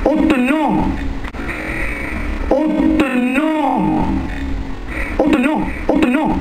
اوضه النوم اوضه النوم اوضه النوم اوضه النوم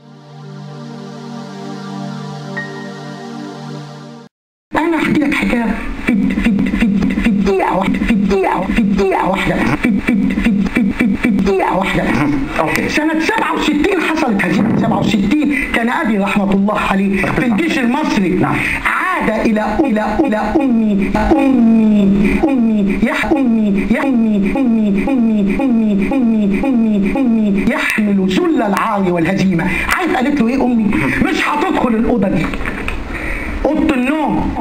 انا احكي لك حكايه في في في في دقيقه واحده في دقيقه في دقيقه واحده في في في في في, في دقيقه واحده أوكي. سنه 67 حصلت هزيمه 67 كان ابي رحمه الله عليه في الجيش المصري نعم. عاد الى الى الى امي امي امي يا امي يا امي امي امي امي امي امي امي يحمل ذل العار والهزيمه عارف قالت له ايه امي مش هتدخل الاوضه دي اوضه النوم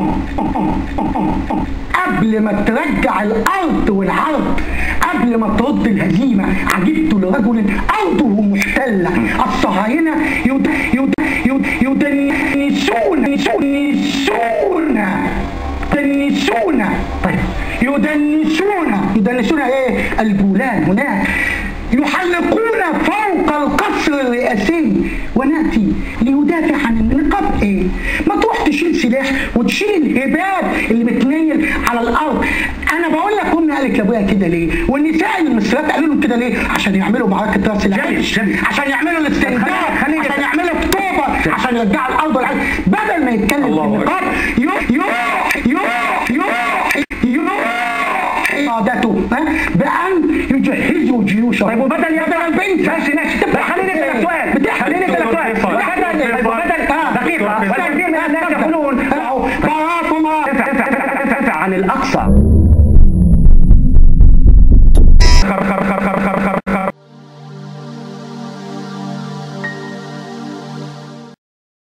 قبل ما ترجع الارض والعرض قبل ما ترد الهزيمه عجبت لرجل ارضه محتله الصهاينه يد يد يد يدنسون يدنسون يدنسون طيب يدنسون يدنسون ايه الجولان هناك يحلقون فوق القصر الرئاسي وناتي ليدافع عن النقاب ايه؟ ما تروح تشيل سلاح وتشيل الهباب اللي بتنيل على الارض انا بقول لك امي قالت لابويا كده ليه؟ والنساء المصريات قالوا لهم كده ليه؟ عشان يعملوا معركه راس العين جميل. عشان يعملوا الاستنزاف خليني- خليني- عشان يعملوا الطوبه عشان يرجعوا الارض والعين بدل ما يتكلم في الله النقاب يروح يروح يروح يروح يروح قادته ها بأن يجهزوا جيوشهم طيب وبدل يا بدل البنت ماشي ماشي لا خليني اسالك سؤال خليني اسالك سؤال وبدل وبدل دقيقه ولا كثير من الناس يقولون باراتهم ارفع ارفع ارفع ارفع عن الاقصى